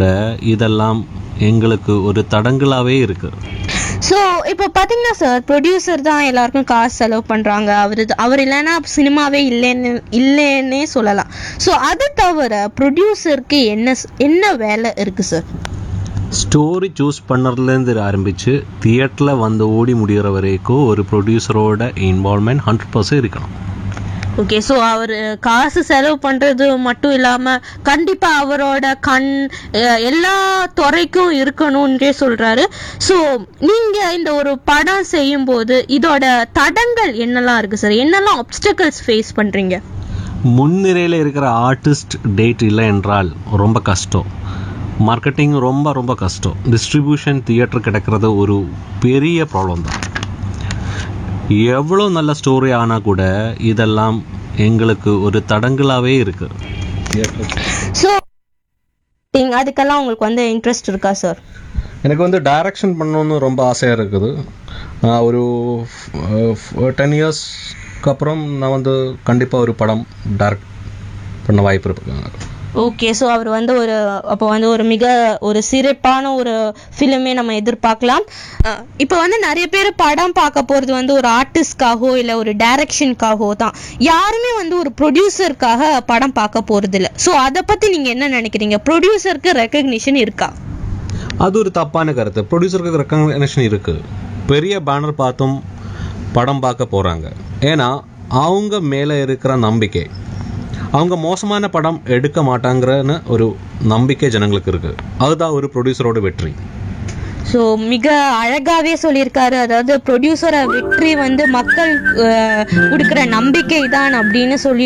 இதெல்லாம் எங்களுக்கு ஒரு தடங்கலாகவே இருக்குது ஸோ இப்போ பார்த்தீங்கன்னா சார் ப்ரொடியூசர் தான் எல்லாருக்கும் காசு செலவு பண்ணுறாங்க அவர் அவர் இல்லைன்னா சினிமாவே இல்லைன்னு இல்லைன்னே சொல்லலாம் ஸோ அது தவிர ப்ரொடியூசருக்கு என்ன ஸ்- என்ன வேலை இருக்குது சார் ஸ்டோரி சூஸ் பண்ணுறதுலேருந்து ஆரம்பித்து தியேட்டரில் வந்து ஓடி முடிகிற வரைக்கும் ஒரு ப்ரொடியூசரோட இன்வால்மெண்ட் ஹண்ட்ரட் பர்சன்ட் இருக்கணும் ஓகே ஸோ அவர் காசு செலவு பண்ணுறது மட்டும் இல்லாமல் கண்டிப்பாக அவரோட கண் அஹ், எல்லா துறைக்கும் இருக்கணும்ன்றே சொல்கிறாரு ஸோ நீங்கள் இந்த ஒரு படம் செய்யும்போது இதோட தடங்கள் என்னெல்லாம் இருக்குது சார் என்னெல்லாம் ஆப்ஸ்டக்கல்ஸ் ஃபேஸ் பண்ணுறீங்க முன்னிரையில் இருக்கிற ஆர்டிஸ்ட் டேட் இல்லை என்றால் ரொம்ப கஷ்டம் மார்க்கெட்டிங் ரொம்ப ரொம்ப கஷ்டம் டிஸ்ட்ரிபியூஷன் தியேட்டர் கிடைக்கிறது ஒரு பெரிய ப்ராப்ளம் தான் எவ்வளோ நல்ல ஸ்டோரி ஆனால் கூட இதெல்லாம் எங்களுக்கு ஒரு தடங்கலாகவே இருக்குது ஸோ அதுக்கெல்லாம் உங்களுக்கு வந்து இன்ட்ரெஸ்ட் இருக்கா சார் எனக்கு வந்து டைரக்ஷன் பண்ணணும்னு ரொம்ப ஆசையாக இருக்குது நான் ஒரு டென் இயர்ஸ்க்கு அப்புறம் நான் வந்து கண்டிப்பாக ஒரு படம் டைரக்ட் பண்ண வாய்ப்பு இருக்கு ஓகே ஸோ அவர் வந்து ஒரு அப்போ வந்து ஒரு மிக ஒரு சிறப்பான ஒரு ஃபிலிமே நம்ம எதிர்பார்க்கலாம் அஹ் இப்போ வந்து நிறைய பேர் படம் பார்க்க போகிறது வந்து ஒரு ஆர்டிஸ்ட்காகவோ இல்லை ஒரு டைரக்ஷனுக்காகவோ தான் யாருமே வந்து ஒரு ப்ரொடியூசருக்காக படம் பார்க்க போகிறது இல்லை ஸோ அதை பற்றி நீங்கள் என்ன நினைக்கிறீங்க ப்ரொடியூசருக்கு ரெக்கக்னிஷன் இருக்கா அது ஒரு தப்பான கருத்து ப்ரொடியூசருக்கு ரெக்கக்னேஷன் இருக்குது பெரிய பேனர் பார்த்தும் படம் பார்க்க போகிறாங்க ஏன்னா அவங்க மேலே இருக்கிற நம்பிக்கை அவங்க மோசமான படம் எடுக்க மாட்டாங்கன்னு ஒரு நம்பிக்கை ஜனங்களுக்கு இருக்குது அதுதான் ஒரு ப்ரொடியூசரோட வெற்றி ஸோ மிக அழகாவே சொல்லியிருக்காரு அதாவது ப்ரொடியூசரை வெற்றி வந்து மக்கள் அஹ், கொடுக்குற நம்பிக்கை தான் அப்படின்னு சொல்லி